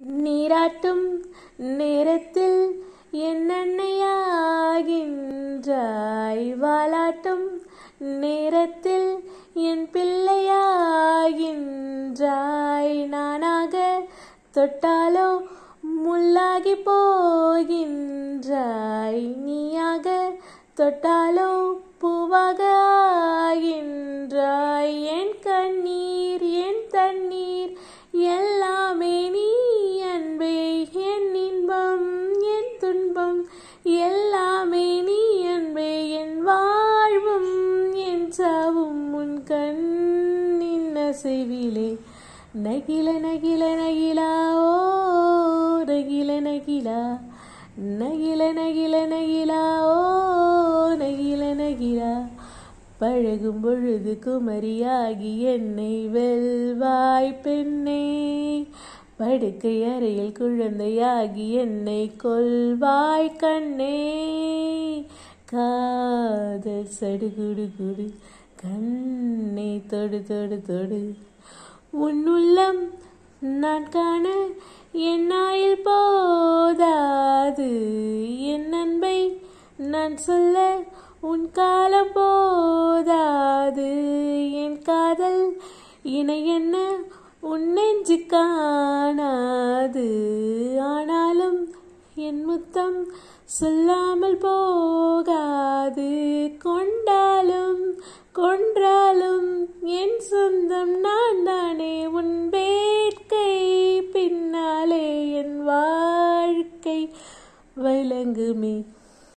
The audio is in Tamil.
நீராட்டும் நேரத்தில் என்னென்னையாகின்றாய் வாலாட்டும் நேரத்தில் என் பிள்ளையாகின்றாய் நானாக தொட்டாலோ முள்ளாகி போகின்றாய் நீயாக தொட்டாலோ பூவாக ஆகின்றாய் என் கண்ணீர் என் தண்ணீர் எல்லாமே நீ அன்பே என் இன்பம் என் துன்பம் எல்லாமே நீ அன்பே என் வாழ்வும் என் சாவும் உன் கண்ணின் அசைவிலே நகில நகில நகிலா ஓ நகில நகிலா நகில நகில நகிலா ஓ நகில நகிலா பழகும் பொழுது குமரியாகி என்னை வெல்வாய் பெண்ணே படுக்கை அறையில் குழந்தையாகி என்னை கொல்வாய் கண்ணே காதல் சடுகுடு குடு கண்ணை தொடு தொடு தொடு உன்னுள்ளம் நான் காண என் ஆயில் போதாது என் அன்பை நான் சொல்ல உன் காலம் போதாது என் காதல் இணை என்ன உன் நெஞ்சு காணாது ஆனாலும் என் முத்தம் சொல்லாமல் போகாது கொண்டாலும் கொன்றாலும் என் சொந்தம் நான் தானே உன் வேட்கை பின்னாலே என் வாழ்க்கை விளங்குமே